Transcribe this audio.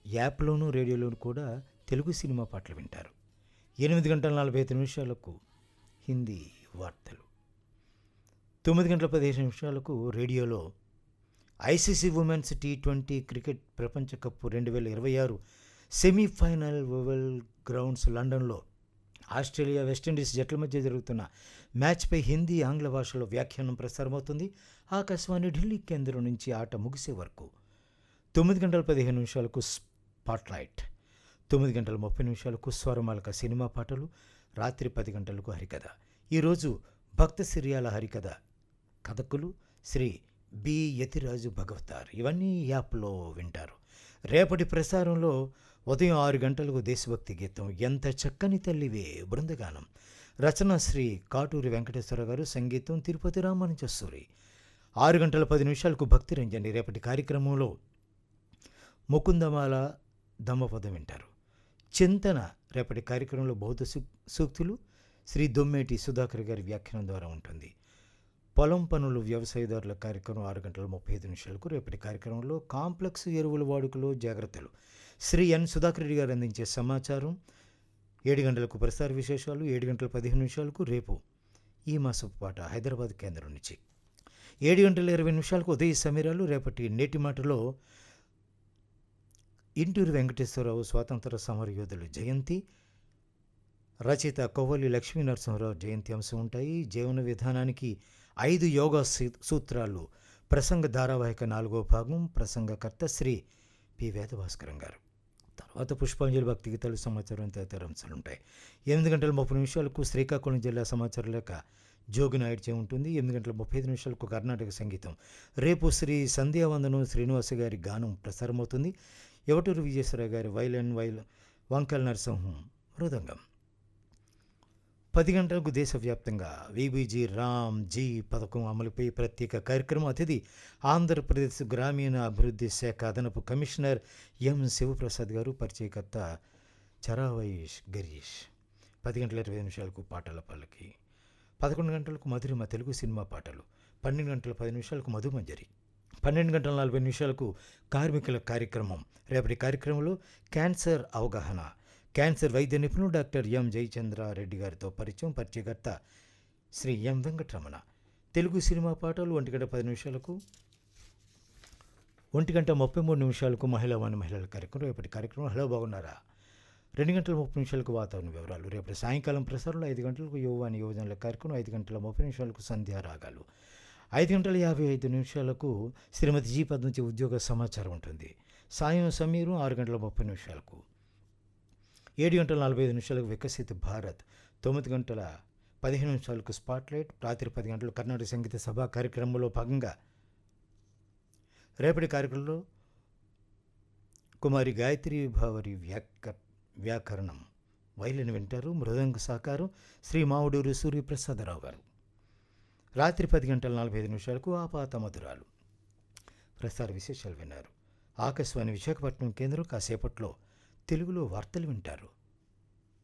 యాప్లోనూ రేడియోలోనూ కూడా తెలుగు సినిమా పాటలు వింటారు ఎనిమిది గంటల నలభై ఐదు నిమిషాలకు హిందీ వార్తలు తొమ్మిది గంటల పదిహేను నిమిషాలకు రేడియోలో ICC women's T twenty cricket ప్రపంచ కప్ రెండు వేల ఇరవై ఆరు సెమీఫైనల్ ఓవెల్ గ్రౌండ్స్ లండన్లో ఆస్ట్రేలియా వెస్టిండీస్ జట్ల మధ్య జరుగుతున్న మ్యాచ్పై హిందీ ఆంగ్ల భాషలో వ్యాఖ్యానం ప్రసారమవుతుంది ఆకాశవాణి ఢిల్లీ కేంద్రం నుంచి ఆట ముగిసే వరకు తొమ్మిది గంటల పదిహేను నిమిషాలకు స్పాట్లైట్ తొమ్మిది గంటల ముప్పై నిమిషాలకు స్వరమాలక సినిమా పాటలు రాత్రి పది గంటలకు హరికథ ఈరోజు భక్త సిరియాల హరికథ కథకులు శ్రీ బి యతిరాజు భగవతార్ ఇవన్నీ యాప్లో వింటారు రేపటి ప్రసారంలో ఉదయం ఆరు గంటలకు దేశభక్తి గీతం ఎంత చక్కని తల్లివే బృందగానం రచన శ్రీ కాటూరి వెంకటేశ్వర గారు సంగీతం తిరుపతి రామానుజస్సూరి ఆరు గంటల పది నిమిషాలకు భక్తి రంజని రేపటి కార్యక్రమంలో ముకుందమాల దమ్మపదం వింటారు చింతన రేపటి కార్యక్రమంలో బౌద్ధ సూ- సూక్తులు శ్రీ దొమ్మేటి సుధాకర్ గారి వ్యాఖ్యానం ద్వారా ఉంటుంది పొలం పనులు వ్యవసాయదారుల కార్యక్రమం ఆరు గంటల ముప్పై ఐదు నిమిషాలకు రేపటి కార్యక్రమంలో కాంప్లెక్స్ ఎరువుల వాడుకలో జాగ్రత్తలు శ్రీ ఎన్ సుధాకర్ రెడ్డి గారు అందించే సమాచారం ఏడు గంటలకు ప్రసార విశేషాలు ఏడు గంటల పదిహేను నిమిషాలకు రేపు ఈ మాసపు పాట హైదరాబాద్ కేంద్రం నుంచి ఏడు గంటల ఇరవై నిమిషాలకు ఉదయ సమీరాలు రేపటి నేటి మాటలో ఇంటూరు వెంకటేశ్వరరావు స్వాతంత్ర సమర యోధులు జయంతి రచయిత కొవ్వలి లక్ష్మీ నరసింహరావు జయంతి అంశం ఉంటాయి జీవన విధానానికి ఐదు యోగా సీ- సూత్రాలు ప్రసంగ ధారావాహిక నాలుగో భాగం ప్రసంగకర్త శ్రీ పి వేదభాస్కరం గారు తర్వాత పుష్పాంజలి భక్తి గీతాలు సమాచారం తదితర అంశాలు ఉంటాయి ఎనిమిది గంటల ముప్పై నిమిషాలకు శ్రీకాకుళం జిల్లా సమాచారం లేక జోగి నాయుడు చే ఉంటుంది ఎనిమిది గంటల ముప్పై ఐదు నిమిషాలకు కర్ణాటక సంగీతం రేపు శ్రీ సంధ్యావందనం శ్రీనివాస గారి గానం ప్రసారమవుతుంది ఎవటూరు విజయేశ్వర గారి వైలన్ వైల్ వంకల్ నరసింహం మృదంగం పది గంటలకు దేశవ్యాప్తంగా విబీజీ రామ్ జీ పథకం అమలుపై ప్రత్యేక కార్యక్రమం అతిథి ఆంధ్రప్రదేశ్ గ్రామీణ అభివృద్ధి శాఖ అదనపు కమిషనర్ ఎం శివప్రసాద్ గారు పరిచయకర్త చరావైష్ గరీష్ పది గంటల ఇరవై నిమిషాలకు పాటల పల్లకి పదకొండు గంటలకు మధురిమ తెలుగు సినిమా పాటలు పన్నెండు గంటల పది నిమిషాలకు మధుమంజరి పన్నెండు గంటల నలభై నిమిషాలకు కార్మికుల కార్యక్రమం రేపటి కార్యక్రమంలో క్యాన్సర్ అవగాహన క్యాన్సర్ వైద్య నిపుణుడు డాక్టర్ ఎం జయచంద్ర రెడ్డి గారితో పరిచయం పరిచయకర్త శ్రీ ఎం వెంకటరమణ తెలుగు సినిమా పాటలు ఒంటి గంట పది నిమిషాలకు ఒంటి గంట ముప్పై మూడు నిమిషాలకు మహిళా వాణి మహిళల కార్యక్రమం రేపటి కార్యక్రమం హలో బాగున్నారా రెండు గంటల ముప్పై నిమిషాలకు వాతావరణ వివరాలు రేపటి సాయంకాలం ప్రసారంలో ఐదు గంటలకు యువవాణి యువజనుల కార్యక్రమం ఐదు గంటల ముప్పై నిమిషాలకు సంధ్యా రాగాలు ఐదు గంటల యాభై ఐదు నిమిషాలకు శ్రీమతి జీ పద్ నుంచి ఉద్యోగ సమాచారం ఉంటుంది సాయం సమీరు ఆరు గంటల ముప్పై నిమిషాలకు ఏడు గంటల నలభై ఐదు నిమిషాలకు వికసిత్ భారత్ తొమ్మిది గంటల పదిహేను నిమిషాలకు స్పాట్లైట్ రాత్రి పది గంటలు కర్ణాటక సంగీత సభ కార్యక్రమంలో భాగంగా రేపటి కార్యక్రమంలో కుమారి గాయత్రి భావరి వ్యాక వ్యాకరణం వైలిన్ వింటారు మృదంగ సహకారం శ్రీ మావుడూరు సూర్యప్రసాదరావు గారు రాత్రి పది గంటల నలభై ఐదు నిమిషాలకు ఆపాత మధురాలు ప్రసార విశేషాలు విన్నారు ఆకాశవాణి విశాఖపట్నం కేంద్రం కాసేపట్లో తెలుగులో వార్తలు వింటారు